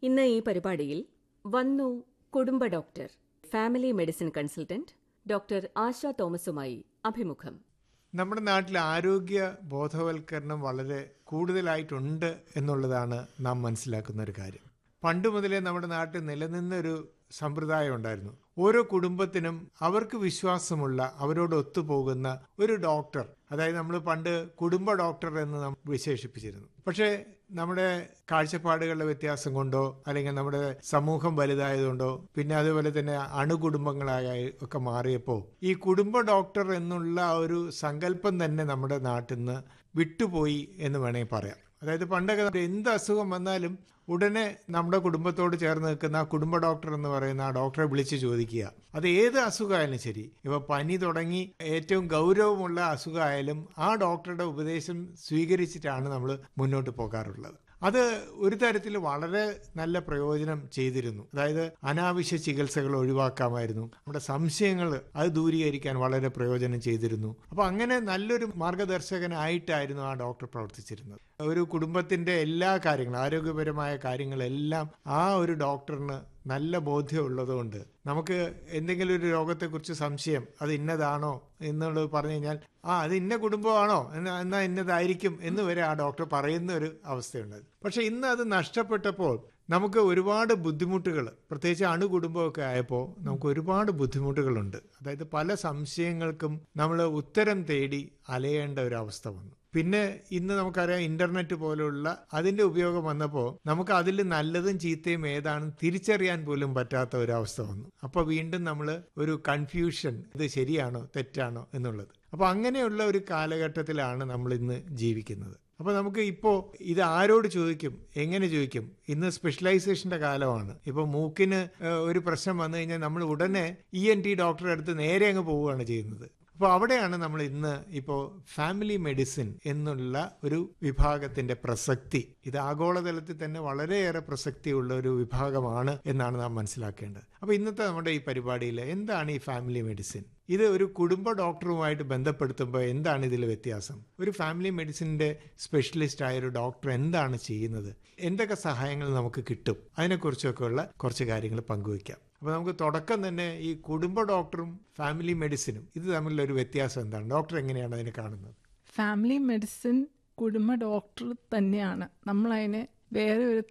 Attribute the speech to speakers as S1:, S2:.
S1: ഇന്ന് ഈ പരിപാടിയിൽ വന്നു കുടുംബ doctor family medicine consultant doctor Asha തോമസുമായി അഭിമുഖം
S2: നമ്മുടെ നാട്ടിൽ ആരോഗ്യ ബോധവൽക്കരണം വളരെ കൂടുതലായിട്ടുണ്ട് എന്നുള്ളതാണ് നാം മനസ്സിലാക്കുന്ന ഒരു കാര്യം പണ്ട് മുതലേ നമ്മുടെ നാട്ടിൽ നിലനിന്ന ഒരു സമ്പ്രദായം ഉണ്ടായിരുന്നു ഓരോ കുടുംബത്തിനും അവർക്ക് വിശ്വാസമുള്ള അവരോട് ഒത്തുപോകുന്ന ഒരു ഡോക്ടർ അതായത് നമ്മൾ പണ്ട് കുടുംബ ഡോക്ടർ എന്ന് നാം വിശേഷിപ്പിച്ചിരുന്നു പക്ഷേ നമ്മുടെ കാഴ്ചപ്പാടുകളുടെ വ്യത്യാസം കൊണ്ടോ അല്ലെങ്കിൽ നമ്മുടെ സമൂഹം വലുതായതുകൊണ്ടോ പിന്നെ അതുപോലെ തന്നെ അണുകുടുംബങ്ങളായി ഒക്കെ മാറിയപ്പോൾ ഈ കുടുംബ ഡോക്ടർ എന്നുള്ള ആ ഒരു സങ്കല്പം തന്നെ നമ്മുടെ നാട്ടിൽ നിന്ന് വിട്ടുപോയി എന്ന് വേണമെങ്കിൽ പറയാം അതായത് പണ്ടൊക്കെ എന്ത് അസുഖം വന്നാലും ഉടനെ നമ്മുടെ കുടുംബത്തോട് ചേർന്ന് നിൽക്കുന്ന ആ കുടുംബ ഡോക്ടർ എന്ന് പറയുന്ന ആ ഡോക്ടറെ വിളിച്ച് ചോദിക്കുക അത് ഏത് അസുഖമായാലും ശരി ഇപ്പൊ പനി തുടങ്ങി ഏറ്റവും ഗൗരവമുള്ള അസുഖമായാലും ആ ഡോക്ടറുടെ ഉപദേശം സ്വീകരിച്ചിട്ടാണ് നമ്മൾ മുന്നോട്ട് പോകാറുള്ളത് അത് ഒരു തരത്തിൽ വളരെ നല്ല പ്രയോജനം ചെയ്തിരുന്നു അതായത് അനാവശ്യ ചികിത്സകൾ ഒഴിവാക്കാമായിരുന്നു നമ്മുടെ സംശയങ്ങൾ അത് ദൂരീകരിക്കാൻ വളരെ പ്രയോജനം ചെയ്തിരുന്നു അപ്പൊ അങ്ങനെ നല്ലൊരു മാർഗദർശകനായിട്ടായിരുന്നു ആ ഡോക്ടർ പ്രവർത്തിച്ചിരുന്നത് ഒരു കുടുംബത്തിന്റെ എല്ലാ കാര്യങ്ങളും ആരോഗ്യപരമായ കാര്യങ്ങളെല്ലാം ആ ഒരു ഡോക്ടറിന് നല്ല ബോധ്യമുള്ളതുകൊണ്ട് നമുക്ക് എന്തെങ്കിലും ഒരു രോഗത്തെക്കുറിച്ച് സംശയം അത് ഇന്നതാണോ എന്നുള്ളത് പറഞ്ഞു കഴിഞ്ഞാൽ ആ അത് ഇന്ന കുടുംബമാണോ എന്നാ എന്നാ ഇന്നതായിരിക്കും എന്ന് വരെ ആ ഡോക്ടർ പറയുന്ന ഒരു അവസ്ഥയുണ്ട് പക്ഷെ ഇന്ന് അത് നഷ്ടപ്പെട്ടപ്പോൾ നമുക്ക് ഒരുപാട് ബുദ്ധിമുട്ടുകൾ പ്രത്യേകിച്ച് അണുകുടുംബമൊക്കെ ആയപ്പോൾ നമുക്ക് ഒരുപാട് ബുദ്ധിമുട്ടുകളുണ്ട് അതായത് പല സംശയങ്ങൾക്കും നമ്മൾ ഉത്തരം തേടി അലയേണ്ട ഒരു അവസ്ഥ വന്നു പിന്നെ ഇന്ന് നമുക്കറിയാം ഇന്റർനെറ്റ് പോലുള്ള അതിന്റെ ഉപയോഗം വന്നപ്പോൾ നമുക്ക് അതിൽ നല്ലതും ചീത്തയും ഏതാണെന്ന് തിരിച്ചറിയാൻ പോലും പറ്റാത്ത ഒരു അവസ്ഥ വന്നു അപ്പൊ വീണ്ടും നമ്മൾ ഒരു കൺഫ്യൂഷൻ ഇത് ശരിയാണോ തെറ്റാണോ എന്നുള്ളത് അപ്പൊ അങ്ങനെയുള്ള ഒരു കാലഘട്ടത്തിലാണ് നമ്മൾ ഇന്ന് ജീവിക്കുന്നത് അപ്പൊ നമുക്ക് ഇപ്പോ ഇത് ആരോട് ചോദിക്കും എങ്ങനെ ചോദിക്കും ഇന്ന് സ്പെഷ്യലൈസേഷന്റെ കാലമാണ് ഇപ്പൊ മൂക്കിന് ഒരു പ്രശ്നം വന്നു കഴിഞ്ഞാൽ നമ്മൾ ഉടനെ ഇ എൻ ടി ഡോക്ടറെ അടുത്ത് നേരെ അങ്ങ് പോവുകയാണ് ചെയ്യുന്നത് അപ്പോൾ അവിടെയാണ് നമ്മൾ ഇന്ന് ഇപ്പോൾ ഫാമിലി മെഡിസിൻ എന്നുള്ള ഒരു വിഭാഗത്തിന്റെ പ്രസക്തി ഇത് ആഗോളതലത്തിൽ തന്നെ വളരെയേറെ പ്രസക്തിയുള്ള ഒരു വിഭാഗമാണ് എന്നാണ് നാം മനസ്സിലാക്കേണ്ടത് അപ്പോൾ ഇന്നത്തെ നമ്മുടെ ഈ പരിപാടിയിൽ എന്താണ് ഈ ഫാമിലി മെഡിസിൻ ഇത് ഒരു കുടുംബ ഡോക്ടറുമായിട്ട് ബന്ധപ്പെടുത്തുമ്പോൾ എന്താണ് ഇതിൽ വ്യത്യാസം ഒരു ഫാമിലി മെഡിസിൻ്റെ സ്പെഷ്യലിസ്റ്റ് ആയ ഒരു ഡോക്ടർ എന്താണ് ചെയ്യുന്നത് എന്തൊക്കെ സഹായങ്ങൾ നമുക്ക് കിട്ടും അതിനെക്കുറിച്ചൊക്കെ ഉള്ള കുറച്ച് കാര്യങ്ങൾ പങ്കുവയ്ക്കാം അപ്പോൾ നമുക്ക് തുടക്കം തന്നെ ഈ കുടുംബ ഡോക്ടറും ഫാമിലി മെഡിസിനും ഇത് തമ്മിലുള്ള ഒരു വ്യത്യാസം എന്താണ് ഡോക്ടർ എങ്ങനെയാണ് അതിനെ കാണുന്നത്
S3: ഫാമിലി മെഡിസിൻ കുടുംബ ഡോക്ടർ തന്നെയാണ് നമ്മളതിനെ വേറെ ഒരു